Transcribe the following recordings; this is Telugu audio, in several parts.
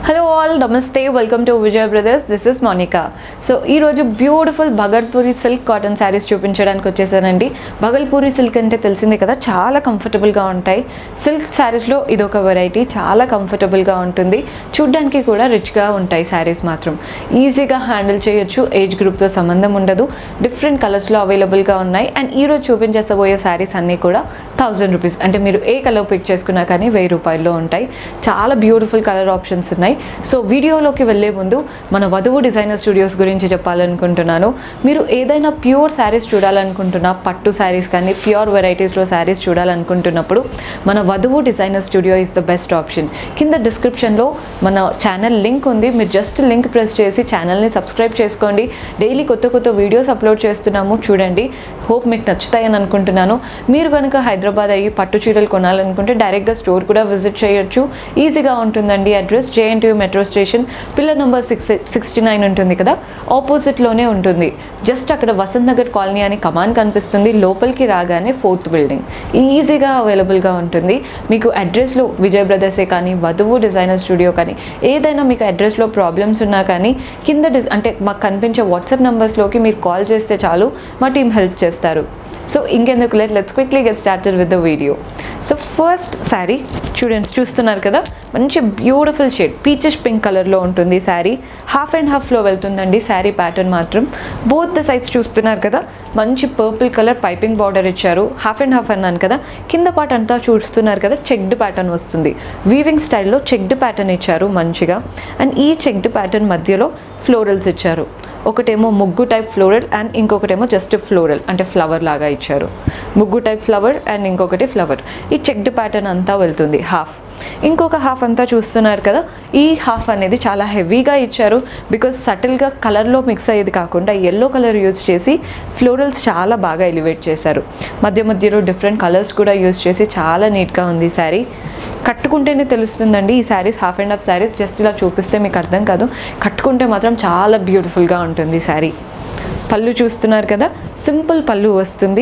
హలో ఆల్ నమస్తే welcome to Vijaya brothers this is Monika so ఈరోజు beautiful Bhagalpuri silk cotton sarees చూపించడానికి వచ్చేసానండి భగల్పూరి సిల్క్ అంటే తెలిసిందే కదా చాలా కంఫర్టబుల్గా ఉంటాయి సిల్క్ శారీస్లో ఇది ఒక వెరైటీ చాలా కంఫర్టబుల్గా ఉంటుంది చూడ్డానికి కూడా రిచ్గా ఉంటాయి శారీస్ మాత్రం ఈజీగా హ్యాండిల్ చేయొచ్చు ఏజ్ గ్రూప్తో సంబంధం ఉండదు డిఫరెంట్ కలర్స్లో అవైలబుల్గా ఉన్నాయి అండ్ ఈరోజు చూపించేసబోయే శారీస్ అన్నీ కూడా థౌజండ్ రూపీస్ అంటే మీరు ఏ కలర్ పిక్ చేసుకున్నా కానీ వెయ్యి రూపాయల్లో ఉంటాయి చాలా బ్యూటిఫుల్ కలర్ ఆప్షన్స్ ఉన్నాయి సో వీడియోలోకి వెళ్ళే ముందు మన వధువు డిజైనర్ స్టూడియోస్ గురించి చెప్పాలనుకుంటున్నాను మీరు ఏదైనా ప్యూర్ శారీస్ చూడాలనుకుంటున్నా పట్టు శారీస్ కానీ ప్యూర్ వెరైటీస్లో శారీస్ చూడాలనుకుంటున్నప్పుడు మన Vadhuvu designer studio is the best option కింద డిస్క్రిప్షన్లో మన ఛానల్ లింక్ ఉంది మీరు జస్ట్ లింక్ ప్రెస్ చేసి ఛానల్ని సబ్స్క్రైబ్ చేసుకోండి డైలీ కొత్త కొత్త వీడియోస్ అప్లోడ్ చేస్తున్నాము చూడండి హోప్ మీకు నచ్చుతాయని అనుకుంటున్నాను మీరు కనుక హైదరాబాద్ అయ్యి పట్టు చీరలు కొనాలనుకుంటే డైరెక్ట్గా స్టోర్ కూడా విజిట్ చేయొచ్చు ఈజీగా ఉంటుందండి address JNT metro station pillar number six sixty nine ఉంటుంది కదా ఆపోజిట్లోనే ఉంటుంది జస్ట్ అక్కడ వసంత్ నగర్ కాలనీ అని కమాన్ కనిపిస్తుంది లోపలికి రాగానే ఫోర్త్ బిల్డింగ్ ఈజీగా అవైలబుల్గా ఉంటుంది మీకు అడ్రస్లో విజయ్ బ్రదర్సే కానీ వధువు డిజైనర్ స్టూడియో కానీ ఏదైనా మీకు అడ్రస్లో ప్రాబ్లమ్స్ ఉన్నా కానీ కింద డిస్ అంటే మాకు కనిపించే వాట్సాప్ నెంబర్స్లోకి మీరు కాల్ చేస్తే చాలు మా టీం హెల్ప్ చేస్తారు సో ఇంకెందుకు let let's quickly get started with the video so first sari చూడండి చూస్తున్నారు కదా మంచి బ్యూటిఫుల్ షేడ్ పీచెస్ పింక్ కలర్లో ఉంటుంది శారీ హాఫ్ అండ్ హాఫ్లో వెళ్తుందండి శారీ ప్యాటర్న్ మాత్రం బోత్ ద సైడ్స్ చూస్తున్నారు కదా మంచి పర్పుల్ కలర్ పైపింగ్ బార్డర్ ఇచ్చారు హాఫ్ అండ్ హాఫ్ అన్నాను కదా కింద పార్ట్ అంతా చూస్తున్నారు కదా చెక్డ్ ప్యాటర్న్ వస్తుంది వీవింగ్ స్టైల్లో చెక్డ్ ప్యాటర్న్ ఇచ్చారు మంచిగా అండ్ ఈ చెక్డ్ ప్యాటర్న్ మధ్యలో ఫ్లోరల్స్ ఇచ్చారు ఒకటేమో ముగ్గు టైప్ ఫ్లోరల్ అండ్ ఇంకొకటేమో జస్ట్ ఫ్లోరల్ అంటే ఫ్లవర్ లాగా ఇచ్చారు ముగ్గు టైప్ ఫ్లవర్ అండ్ ఇంకొకటి ఫ్లవర్ ఈ చెక్డ్ ప్యాటర్న్ అంతా వెళ్తుంది హాఫ్ ఇంకొక హాఫ్ అంతా చూస్తున్నారు కదా ఈ హాఫ్ అనేది చాలా హెవీగా ఇచ్చారు బికాజ్ సటిల్గా కలర్లో మిక్స్ అయ్యేది కాకుండా ఎల్లో కలర్ యూజ్ చేసి ఫ్లోరల్స్ చాలా బాగా ఎలివేట్ చేశారు మధ్య మధ్యలో డిఫరెంట్ కలర్స్ కూడా యూజ్ చేసి చాలా నీట్గా ఉంది శారీ కట్టుకుంటేనే తెలుస్తుందండి ఈ sarees half and half sarees just ఇలా చూపిస్తే మీకు అర్థం కాదు కట్టుకుంటే మాత్రం చాలా బ్యూటిఫుల్గా ఉంటుంది శారీ పళ్ళు చూస్తున్నారు కదా సింపుల్ పళ్ళు వస్తుంది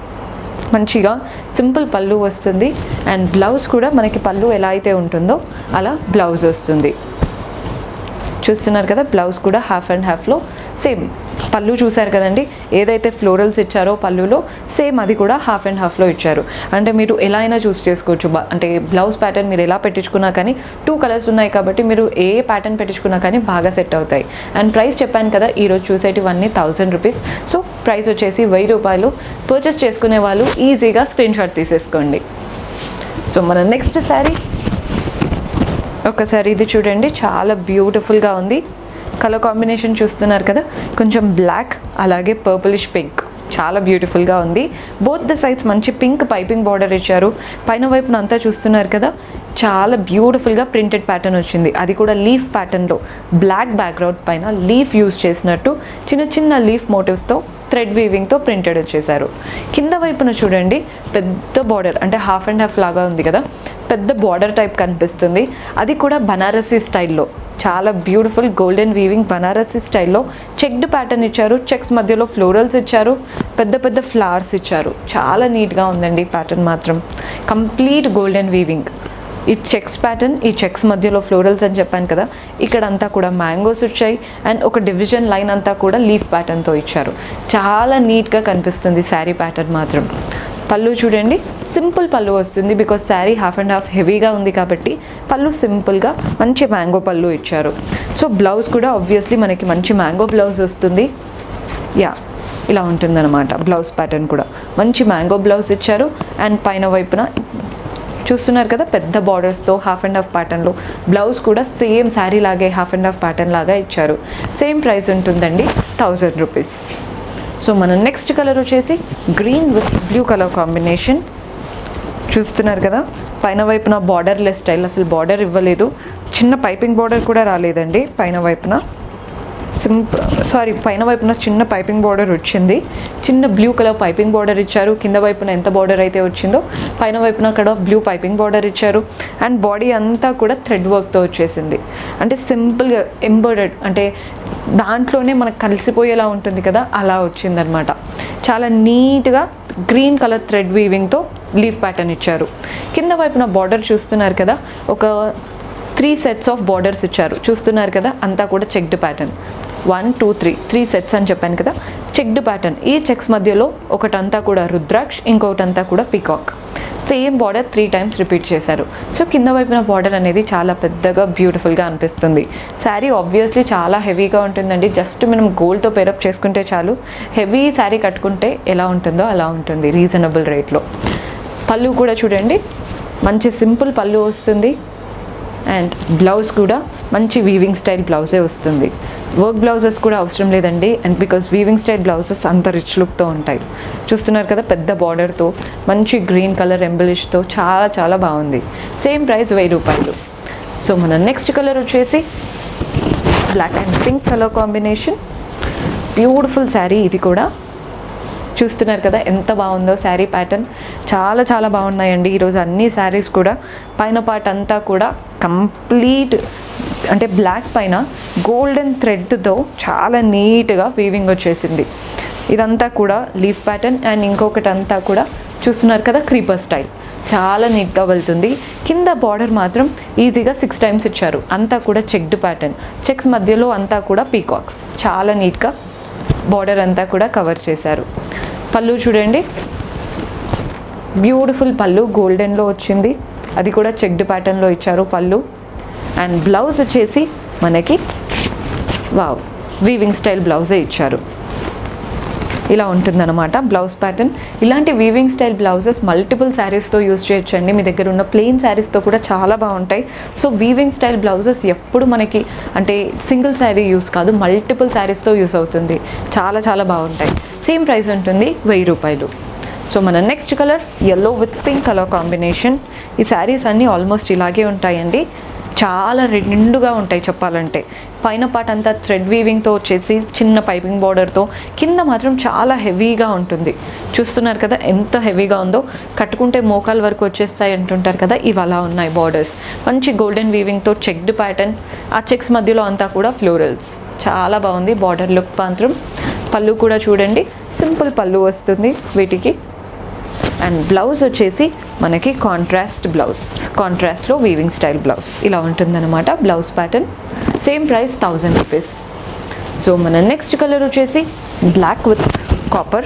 మంచిగా సింపుల్ పళ్ళు వస్తుంది అండ్ బ్లౌజ్ కూడా మనకి పళ్ళు ఎలా అయితే ఉంటుందో అలా బ్లౌజ్ వస్తుంది చూస్తున్నారు కదా బ్లౌజ్ కూడా హాఫ్ అండ్ హాఫ్లో సేమ్ పళ్ళు చూసారు కదండి ఏదైతే ఫ్లోరల్స్ ఇచ్చారో పళ్ళులో సేమ్ అది కూడా హాఫ్ అండ్ హాఫ్లో ఇచ్చారు అంటే మీరు ఎలా అయినా చూస్ చేసుకోవచ్చు బ- అంటే బ్లౌజ్ ప్యాటర్న్ మీరు ఎలా పెట్టించుకున్నా కానీ టూ కలర్స్ ఉన్నాయి కాబట్టి మీరు ఏ ప్యాటర్న్ పెట్టించుకున్నా కానీ బాగా సెట్ అవుతాయి అండ్ ప్రైస్ చెప్పాను కదా ఈరోజు చూసేటివన్నీ థౌజండ్ రూపీస్ సో ప్రైస్ వచ్చేసి వెయ్యి రూపాయలు పర్చేస్ చేసుకునే వాళ్ళు ఈజీగా స్క్రీన్ షాట్ తీసేసుకోండి సో మన నెక్స్ట్ శారీ ఒకసారి ఇది చూడండి చాలా బ్యూటిఫుల్గా ఉంది కలర్ కాంబినేషన్ చూస్తున్నారు కదా కొంచెం బ్లాక్ అలాగే పర్పులిష్ పింక్ చాలా బ్యూటిఫుల్గా ఉంది బోత్ ద సైడ్స్ మంచి పింక్ పైపింగ్ బార్డర్ ఇచ్చారు పైన వైపున అంతా చూస్తున్నారు కదా చాలా బ్యూటిఫుల్గా ప్రింటెడ్ ప్యాటర్న్ వచ్చింది అది కూడా లీఫ్ ప్యాటర్న్లో బ్లాక్ బ్యాక్గ్రౌండ్ పైన లీఫ్ యూస్ చేసినట్టు చిన్న చిన్న లీఫ్ మోటివ్స్తో థ్రెడ్ వీవింగ్తో ప్రింటెడ్ వచ్చేసారు కింద వైపున చూడండి పెద్ద బార్డర్ అంటే హాఫ్ అండ్ హాఫ్ లాగా ఉంది కదా పెద్ద బార్డర్ టైప్ కనిపిస్తుంది అది కూడా బనారసీ స్టైల్లో చాలా బ్యూటిఫుల్ గోల్డెన్ వీవింగ్ బనారసీ స్టైల్లో చెక్డ్ ప్యాటర్న్ ఇచ్చారు చెక్స్ మధ్యలో ఫ్లోరల్స్ ఇచ్చారు పెద్ద పెద్ద ఫ్లవర్స్ ఇచ్చారు చాలా నీట్గా ఉందండి ప్యాటర్న్ మాత్రం కంప్లీట్ గోల్డెన్ వీవింగ్ ఈ చెక్స్ ప్యాటర్న్ ఈ చెక్స్ మధ్యలో ఫ్లోరల్స్ అని చెప్పాను కదా ఇక్కడ అంతా కూడా మ్యాంగోస్ వచ్చాయి అండ్ ఒక డివిజన్ లైన్ అంతా కూడా లీఫ్ ప్యాటర్న్తో ఇచ్చారు చాలా నీట్గా కనిపిస్తుంది శారీ ప్యాటర్న్ మాత్రం పళ్ళు చూడండి సింపుల్ పళ్ళు వస్తుంది because sari half and half హెవీగా ఉంది కాబట్టి పళ్ళు సింపుల్గా మంచి మ్యాంగో పళ్ళు ఇచ్చారు సో బ్లౌజ్ కూడా ఆబ్వియస్లీ మనకి మంచి మ్యాంగో బ్లౌజ్ వస్తుంది యా ఇలా ఉంటుందన్నమాట బ్లౌజ్ ప్యాటర్న్ కూడా మంచి మ్యాంగో బ్లౌజ్ ఇచ్చారు అండ్ పైన వైపున చూస్తున్నారు కదా పెద్ద బార్డర్స్తో హాఫ్ అండ్ హాఫ్ ప్యాటర్న్లో బ్లౌజ్ కూడా సేమ్ శారీ లాగే హాఫ్ అండ్ హాఫ్ ప్యాటర్న్ లాగా ఇచ్చారు సేమ్ ప్రైస్ ఉంటుందండి థౌజండ్ రూపీస్ సో మన నెక్స్ట్ కలర్ వచ్చేసి green with blue colour combination చూస్తున్నారు కదా పైన వైపున బార్డర్లెస్ స్టైల్ అసలు బార్డర్ ఇవ్వలేదు చిన్న పైపింగ్ బార్డర్ కూడా రాలేదండి పైన వైపున సింపుల్ సారీ పైన వైపున చిన్న పైపింగ్ బార్డర్ వచ్చింది చిన్న బ్లూ కలర్ పైపింగ్ బార్డర్ ఇచ్చారు కింద వైపున ఎంత బార్డర్ అయితే వచ్చిందో పైన వైపున అక్కడ బ్లూ పైపింగ్ బార్డర్ ఇచ్చారు అండ్ బాడీ అంతా కూడా థ్రెడ్ వర్క్తో వచ్చేసింది అంటే సింపుల్గా ఎంబర్డెడ్ అంటే దాంట్లోనే మనకు కలిసిపోయేలా ఉంటుంది కదా అలా వచ్చిందనమాట చాలా నీట్గా గ్రీన్ కలర్ థ్రెడ్ వీవింగ్తో లీఫ్ ప్యాటర్న్ ఇచ్చారు కింద వైపున బార్డర్ చూస్తున్నారు కదా ఒక త్రీ సెట్స్ ఆఫ్ బార్డర్స్ ఇచ్చారు చూస్తున్నారు కదా అంతా కూడా checked pattern one two three three sets అని చెప్పాను కదా చెక్డ్ ప్యాటర్న్ ఈ చెక్స్ మధ్యలో ఒకటంతా కూడా రుద్రాక్ష్ ఇంకొకటంతా కూడా peacock same border three times repeat చేశారు సో కింద వైపున బార్డర్ అనేది చాలా పెద్దగా బ్యూటిఫుల్గా అనిపిస్తుంది శారీ ఆబ్వియస్లీ చాలా హెవీగా ఉంటుందండి జస్ట్ మనం గోల్డ్తో పేరప్ చేసుకుంటే చాలు హెవీ శారీ కట్టుకుంటే ఎలా ఉంటుందో అలా ఉంటుంది రీజనబుల్ రేట్లో పళ్ళు కూడా చూడండి మంచి సింపుల్ పళ్ళు వస్తుంది అండ్ బ్లౌజ్ కూడా మంచి వీవింగ్ స్టైల్ బ్లౌజే వస్తుంది వర్క్ బ్లౌజెస్ కూడా అవసరం లేదండి and because weaving style blouses అంత రిచ్ లుక్తో ఉంటాయి చూస్తున్నారు కదా పెద్ద బార్డర్తో మంచి గ్రీన్ కలర్ ఎంబలిష్తో చాలా చాలా బాగుంది సేమ్ ప్రైస్ వెయ్యి రూపాయలు సో మన నెక్స్ట్ కలర్ వచ్చేసి black and pink colour combination beautiful sari ఇది కూడా చూస్తున్నారు కదా ఎంత బాగుందో శారీ ప్యాటర్న్ చాలా చాలా బాగున్నాయండి ఈరోజు అన్ని శారీస్ కూడా పైన పార్ట్ అంతా కూడా కంప్లీట్ అంటే బ్లాక్ పైన గోల్డెన్ థ్రెడ్తో చాలా నీట్గా వీవింగ్ వచ్చేసింది ఇదంతా కూడా లీఫ్ ప్యాటర్న్ అండ్ ఇంకొకటి అంతా కూడా చూస్తున్నారు కదా క్రీపర్ స్టైల్ చాలా నీట్గా వెళ్తుంది కింద బార్డర్ మాత్రం ఈజీగా సిక్స్ టైమ్స్ ఇచ్చారు అంతా కూడా చెక్డ్ ప్యాటర్న్ చెక్స్ మధ్యలో అంతా కూడా పీకాక్స్ చాలా నీట్గా బార్డర్ అంతా కూడా కవర్ చేశారు పళ్ళు చూడండి బ్యూటిఫుల్ పళ్ళు గోల్డెన్లో వచ్చింది అది కూడా చెక్డ్ ప్యాటర్న్లో ఇచ్చారు పళ్ళు అండ్ బ్లౌజ్ వచ్చేసి మనకి వావ్ వీవింగ్ స్టైల్ బ్లౌజే ఇచ్చారు ఇలా ఉంటుందన్నమాట బ్లౌజ్ ప్యాటర్న్ ఇలాంటి వీవింగ్ స్టైల్ బ్లౌజెస్ మల్టిపుల్ శారీస్తో యూస్ చేయొచ్చండి మీ దగ్గర ఉన్న ప్లెయిన్ శారీస్తో కూడా చాలా బాగుంటాయి సో వీవింగ్ స్టైల్ బ్లౌజెస్ ఎప్పుడు మనకి అంటే సింగిల్ శారీ యూస్ కాదు మల్టిపుల్ శారీస్తో యూస్ అవుతుంది చాలా చాలా బాగుంటాయి సేమ్ ప్రైస్ ఉంటుంది వెయ్యి రూపాయలు సో మన next colour yellow with pink colour combination ఈ శారీస్ అన్నీ ఆల్మోస్ట్ ఇలాగే ఉంటాయండి చాలా నిండుగా ఉంటాయి చెప్పాలంటే పైన పాట అంతా థ్రెడ్ వీవింగ్తో వచ్చేసి చిన్న పైపింగ్ బార్డర్తో కింద మాత్రం చాలా హెవీగా ఉంటుంది చూస్తున్నారు కదా ఎంత హెవీగా ఉందో కట్టుకుంటే మోకాల వరకు వచ్చేస్తాయి అంటుంటారు కదా ఇవి అలా ఉన్నాయి బార్డర్స్ మంచి గోల్డెన్ వీవింగ్తో చెక్డ్ ప్యాటర్న్ ఆ చెక్స్ మధ్యలో అంతా కూడా ఫ్లోరల్స్ చాలా బాగుంది బార్డర్ లుక్ మాత్రం పళ్ళు కూడా చూడండి సింపుల్ పళ్ళు వస్తుంది వీటికి అండ్ బ్లౌజ్ వచ్చేసి మనకి కాంట్రాస్ట్ బ్లౌజ్ కాంట్రాస్ట్లో వీవింగ్ స్టైల్ బ్లౌజ్ ఇలా ఉంటుందన్నమాట blouse pattern same price thousand rupees so మన నెక్స్ట్ కలర్ వచ్చేసి బ్లాక్ విత్ కాపర్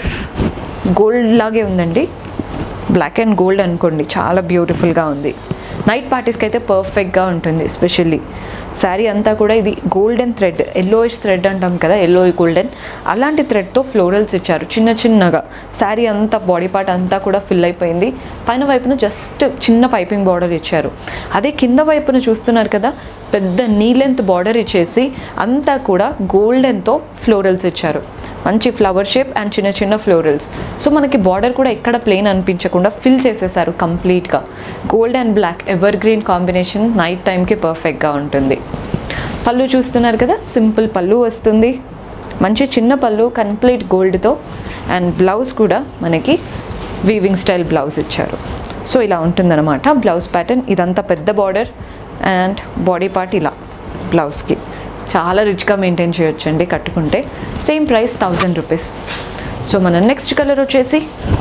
గోల్డ్ లాగే ఉందండి బ్లాక్ అండ్ గోల్డ్ అనుకోండి చాలా బ్యూటిఫుల్గా ఉంది నైట్ పార్టీస్కి అయితే పర్ఫెక్ట్గా ఉంటుంది ఎస్పెషల్లీ శారీ అంతా కూడా ఇది గోల్డెన్ థ్రెడ్ ఎల్లోయిష్ థ్రెడ్ అంటాం కదా ఎల్లో గోల్డెన్ అలాంటి థ్రెడ్తో ఫ్లోరల్స్ ఇచ్చారు చిన్న చిన్నగా శారీ అంతా బాడీ పార్ట్ అంతా కూడా ఫిల్ అయిపోయింది పైన వైపున జస్ట్ చిన్న పైపింగ్ బార్డర్ ఇచ్చారు అదే కింద వైపున చూస్తున్నారు కదా పెద్ద నీ లెంత్ బార్డర్ ఇచ్చేసి అంతా కూడా గోల్డెన్తో ఫ్లోరల్స్ ఇచ్చారు మంచి ఫ్లవర్ షేప్ అండ్ చిన్న చిన్న ఫ్లోరల్స్ సో మనకి బార్డర్ కూడా ఎక్కడ ప్లెయిన్ అనిపించకుండా ఫిల్ చేసేసారు కంప్లీట్గా gold and black evergreen combination night టైంకి పర్ఫెక్ట్గా ఉంటుంది పళ్ళు చూస్తున్నారు కదా సింపుల్ పళ్ళు వస్తుంది మంచి చిన్న పళ్ళు కంప్లీట్ గోల్డ్తో అండ్ బ్లౌజ్ కూడా మనకి వీవింగ్ స్టైల్ బ్లౌజ్ ఇచ్చారు సో ఇలా ఉంటుందన్నమాట బ్లౌజ్ ప్యాటర్న్ ఇదంతా పెద్ద బార్డర్ అండ్ బాడీ పార్ట్ ఇలా బ్లౌజ్కి చాలా రిచ్గా మెయింటైన్ చేయొచ్చండి కట్టుకుంటే same price thousand rupees so మన నెక్స్ట్ కలర్ వచ్చేసి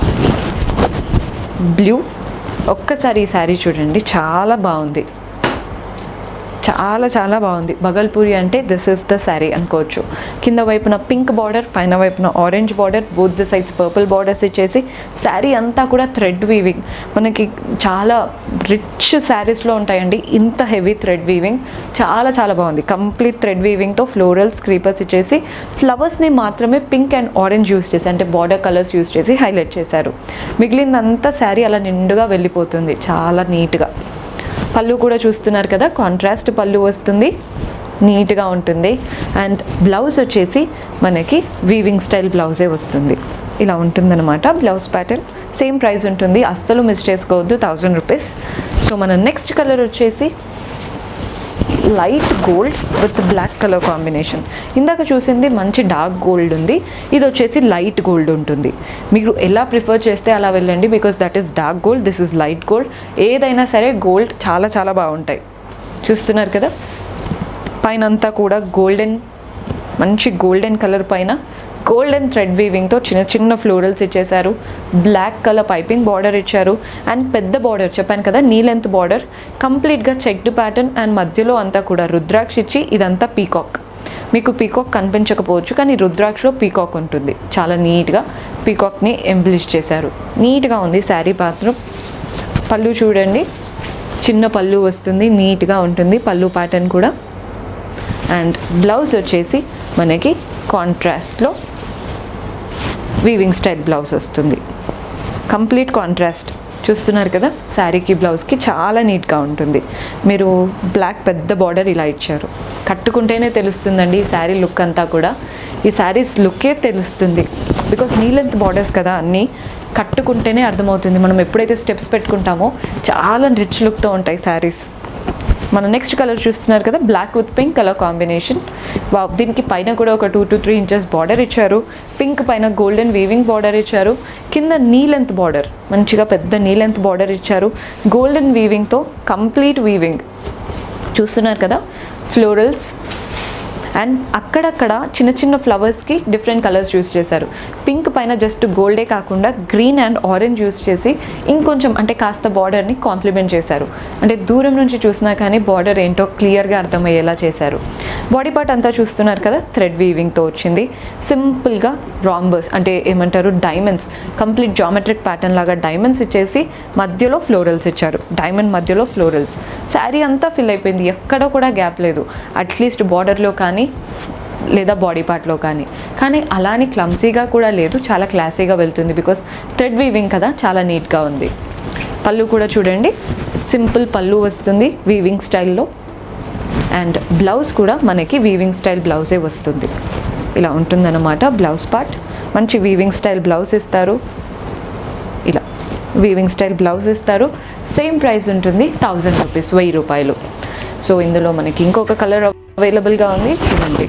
బ్లూ ఒక్కసారి ఈ శారీ చూడండి చాలా బాగుంది చాలా చాలా బాగుంది బగల్పూరి అంటే దిస్ ఇస్ ద శారీ అనుకోవచ్చు కింద వైపున పింక్ బార్డర్ పైన వైపున orange border both the sides purple borders ఇచ్చేసి శారీ అంతా కూడా థ్రెడ్ వీవింగ్ మనకి చాలా రిచ్ శారీస్లో ఉంటాయండి ఇంత హెవీ థ్రెడ్ వీవింగ్ చాలా చాలా బాగుంది కంప్లీట్ థ్రెడ్ వీవింగ్తో ఫ్లోరల్స్ క్రీపర్స్ ఇచ్చేసి ఫ్లవర్స్ని మాత్రమే పింక్ అండ్ ఆరెంజ్ యూస్ చేసి అంటే బార్డర్ కలర్స్ యూస్ చేసి హైలైట్ చేశారు మిగిలిందంతా శారీ అలా నిండుగా వెళ్ళిపోతుంది చాలా నీట్గా పళ్ళు కూడా చూస్తున్నారు కదా కాంట్రాస్ట్ పళ్ళు వస్తుంది నీట్గా ఉంటుంది అండ్ బ్లౌజ్ వచ్చేసి మనకి వీవింగ్ స్టైల్ బ్లౌజే వస్తుంది ఇలా ఉంటుందన్నమాట బ్లౌజ్ ప్యాటర్న్ సేమ్ ప్రైస్ ఉంటుంది అస్సలు మిస్ చేసుకోవద్దు థౌజండ్ రూపీస్ సో మన నెక్స్ట్ కలర్ వచ్చేసి light gold with black colour combination ఇందాక చూసింది మంచి డార్క్ గోల్డ్ ఉంది ఇది వచ్చేసి లైట్ గోల్డ్ ఉంటుంది మీరు ఎలా ప్రిఫర్ చేస్తే అలా వెళ్ళండి because that is dark gold this is light gold ఏదైనా సరే గోల్డ్ చాలా చాలా బాగుంటాయి చూస్తున్నారు కదా పైన అంతా కూడా గోల్డెన్ మంచి గోల్డెన్ కలర్ పైన గోల్డెన్ థ్రెడ్ వీవింగ్తో చిన్న చిన్న ఫ్లోరల్స్ ఇచ్చేశారు బ్లాక్ కలర్ పైపింగ్ బార్డర్ ఇచ్చారు అండ్ పెద్ద బార్డర్ చెప్పాను కదా నీ లెంత్ బార్డర్ కంప్లీట్గా చెక్డ్ ప్యాటర్న్ అండ్ మధ్యలో అంతా కూడా రుద్రాక్ష ఇచ్చి ఇదంతా పీకాక్ మీకు పీకాక్ కనిపించకపోవచ్చు కానీ రుద్రాక్షలో పీకాక్ ఉంటుంది చాలా నీట్గా పీకాక్ని ఎంబ్లిష్ చేశారు నీట్గా ఉంది శారీ పాత్రం పళ్ళు చూడండి చిన్న పళ్ళు వస్తుంది నీట్గా ఉంటుంది పళ్ళు ప్యాటర్న్ కూడా అండ్ బ్లౌజ్ వచ్చేసి మనకి కాంట్రాస్ట్లో వీవింగ్ స్టైల్ బ్లౌజ్ వస్తుంది కంప్లీట్ కాంట్రాస్ట్ చూస్తున్నారు కదా శారీకి బ్లౌజ్కి చాలా నీట్గా ఉంటుంది మీరు బ్లాక్ పెద్ద బార్డర్ ఇలా ఇచ్చారు కట్టుకుంటేనే తెలుస్తుందండి ఈ శారీ లుక్ అంతా కూడా ఈ శారీస్ లుక్కే తెలుస్తుంది బికాస్ నీలెంత్ బార్డర్స్ కదా అన్నీ కట్టుకుంటేనే అర్థమవుతుంది మనం ఎప్పుడైతే స్టెప్స్ పెట్టుకుంటామో చాలా రిచ్ లుక్తో ఉంటాయి శారీస్ మన నెక్స్ట్ కలర్ చూస్తున్నారు కదా black with pink colour combination వా- దీనికి పైన కూడా ఒక two to three inches border ఇచ్చారు పింక్ పైన గోల్డెన్ వీవింగ్ బార్డర్ ఇచ్చారు కింద నీ లెంత్ బార్డర్ మంచిగా పెద్ద నీ లెంత్ బార్డర్ ఇచ్చారు గోల్డెన్ వీవింగ్తో కంప్లీట్ వీవింగ్ చూస్తున్నారు కదా ఫ్లోరల్స్ అండ్ అక్కడక్కడ చిన్న చిన్న ఫ్లవర్స్కి డిఫరెంట్ కలర్స్ యూస్ చేశారు పింక్ పైన జస్ట్ గోల్డే కాకుండా గ్రీన్ అండ్ ఆరెంజ్ యూస్ చేసి ఇంకొంచెం అంటే కాస్త బార్డర్ని కాంప్లిమెంట్ చేశారు అంటే దూరం నుంచి చూసినా కానీ బార్డర్ ఏంటో క్లియర్గా అర్థమయ్యేలా చేశారు బాడీ పార్ట్ అంతా చూస్తున్నారు కదా థ్రెడ్ వీవింగ్తో వచ్చింది సింపుల్గా రాంబర్స్ అంటే ఏమంటారు డైమండ్స్ కంప్లీట్ జామెట్రిక్ ప్యాటర్న్ లాగా డైమండ్స్ ఇచ్చేసి మధ్యలో ఫ్లోరల్స్ ఇచ్చారు డైమండ్ మధ్యలో ఫ్లోరల్స్ శారీ అంతా ఫిల్ అయిపోయింది ఎక్కడ కూడా గ్యాప్ లేదు అట్లీస్ట్ బార్డర్లో కానీ లేదా బాడీ పార్ట్లో కానీ కానీ అలానే క్లమ్సీగా కూడా లేదు చాలా క్లాసీగా వెళ్తుంది బికాస్ థ్రెడ్ వీవింగ్ కదా చాలా నీట్గా ఉంది పళ్ళు కూడా చూడండి సింపుల్ పళ్ళు వస్తుంది వీవింగ్ స్టైల్లో అండ్ బ్లౌజ్ కూడా మనకి వీవింగ్ స్టైల్ బ్లౌజే వస్తుంది ఇలా ఉంటుందన్నమాట బ్లౌజ్ పార్ట్ మంచి వీవింగ్ స్టైల్ బ్లౌజ్ ఇస్తారు ఇలా వీవింగ్ స్టైల్ బ్లౌజ్ ఇస్తారు సేమ్ ప్రైస్ ఉంటుంది థౌజండ్ రూపీస్ వెయ్యి రూపాయలు సో ఇందులో మనకి ఇంకొక కలర్ అవైలబుల్గా ఉంది చూడండి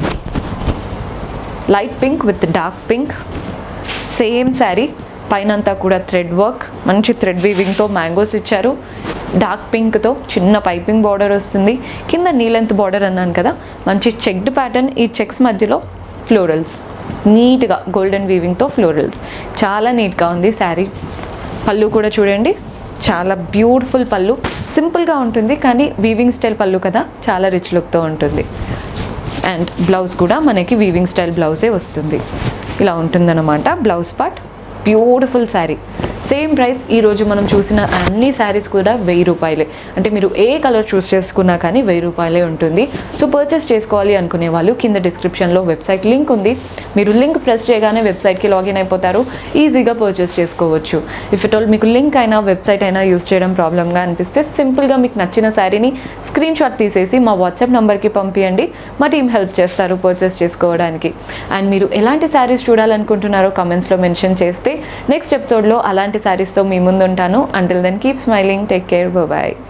light pink with dark pink same sari పైనంతా కూడా థ్రెడ్ వర్క్ మంచి థ్రెడ్ వీవింగ్తో మ్యాంగోస్ ఇచ్చారు డార్క్ పింక్తో చిన్న పైపింగ్ బార్డర్ వస్తుంది కింద నీలెంత్ బార్డర్ అన్నాను కదా మంచి చెక్డ్ ప్యాటర్న్ ఈ చెక్స్ మధ్యలో ఫ్లోరల్స్ నీట్గా గోల్డెన్ వీవింగ్తో ఫ్లోరల్స్ చాలా నీట్గా ఉంది శారీ పళ్ళు కూడా చూడండి చాలా బ్యూటిఫుల్ పళ్ళు సింపుల్గా ఉంటుంది కానీ వీవింగ్ స్టైల్ పళ్ళు కదా చాలా రిచ్ లుక్తో ఉంటుంది అండ్ బ్లౌజ్ కూడా మనకి వీవింగ్ స్టైల్ బ్లౌజే వస్తుంది ఇలా ఉంటుందన్నమాట blouse part beautiful sari same price ఈరోజు మనం చూసిన అన్ని శారీస్ కూడా వెయ్యి రూపాయలే అంటే మీరు ఏ కలర్ చూస్ చేసుకున్నా కానీ వెయ్యి రూపాయలే ఉంటుంది సో పర్చేస్ చేసుకోవాలి అనుకునే వాళ్ళు కింద డిస్క్రిప్షన్లో వెబ్సైట్ లింక్ ఉంది మీరు లింక్ ప్రెస్ చేయగానే వెబ్సైట్కి లాగిన్ అయిపోతారు ఈజీగా పర్చేస్ చేసుకోవచ్చు ఇఫ్ ఇట్ ఆల్ మీకు లింక్ అయినా వెబ్సైట్ అయినా యూస్ చేయడం ప్రాబ్లమ్గా అనిపిస్తే సింపుల్గా మీకు నచ్చిన శారీని స్క్రీన్ షాట్ తీసేసి మా వాట్సాప్ నెంబర్కి పంపించండి మా టీం హెల్ప్ చేస్తారు పర్చేస్ చేసుకోవడానికి అండ్ మీరు ఎలాంటి శారీస్ చూడాలనుకుంటున్నారో కమెంట్స్లో మెన్షన్ చేస్తే నెక్స్ట్ ఎపిసోడ్లో అలాంటి శారీస్తో మీ ముందు ఉంటాను until then keep smiling take care bye